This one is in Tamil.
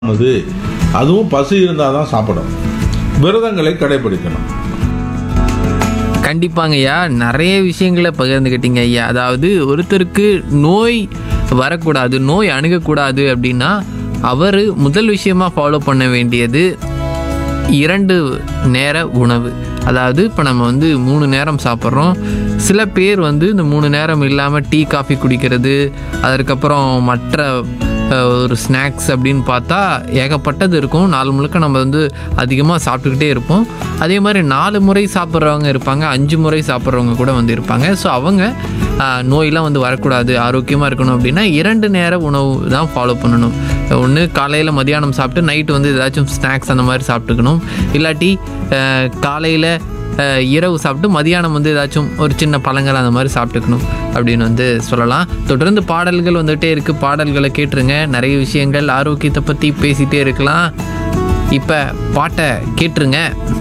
ஆனது அதுவும் பசி இருந்தால் தான் சாப்பிடணும் விரதங்களை கடைபிடிக்கணும் கண்டிப்பாங்க ஐயா நிறைய விஷயங்களை பகிர்ந்துக்கிட்டீங்க ஐயா அதாவது ஒருத்தருக்கு நோய் வரக்கூடாது நோய் அணுகக்கூடாது அப்படின்னா அவர் முதல் விஷயமா ஃபாலோ பண்ண வேண்டியது இரண்டு நேர உணவு அதாவது இப்போ நம்ம வந்து மூணு நேரம் சாப்பிட்றோம் சில பேர் வந்து இந்த மூணு நேரம் இல்லாமல் டீ காஃபி குடிக்கிறது அதற்கப்புறம் மற்ற அஹ், ஒரு ஸ்நாக்ஸ் அப்படின்னு பார்த்தா ஏகப்பட்டது இருக்கும் நாலு முழுக்க நம்ம வந்து அதிகமாக சாப்பிட்டுக்கிட்டே இருப்போம் அதே மாதிரி நாலு முறை சாப்பிட்றவங்க இருப்பாங்க அஞ்சு முறை சாப்பிட்றவங்க கூட வந்து இருப்பாங்க ஸோ அவங்க ஆஹ், நோயெல்லாம் வந்து வரக்கூடாது ஆரோக்கியமாக இருக்கணும் அப்படின்னா இரண்டு நேர உணவு தான் ஃபாலோ பண்ணணும் ஒன்று காலையில் மதியானம் சாப்பிட்டு நைட்டு வந்து ஏதாச்சும் ஸ்நாக்ஸ் அந்த மாதிரி சாப்பிட்டுக்கணும் இல்லாட்டி காலையில் இரவு சாப்பிட்டு மதியானம் வந்து ஏதாச்சும் ஒரு சின்ன பழங்கள் அந்த மாதிரி சாப்பிட்டுக்கணும் அப்படின்னு வந்து சொல்லலாம் தொடர்ந்து பாடல்கள் வந்துகிட்டே இருக்குது பாடல்களை கேட்டுருங்க நிறைய விஷயங்கள் ஆரோக்கியத்தை பற்றி பேசிகிட்டே இருக்கலாம் இப்போ பாட்டை கேட்டுருங்க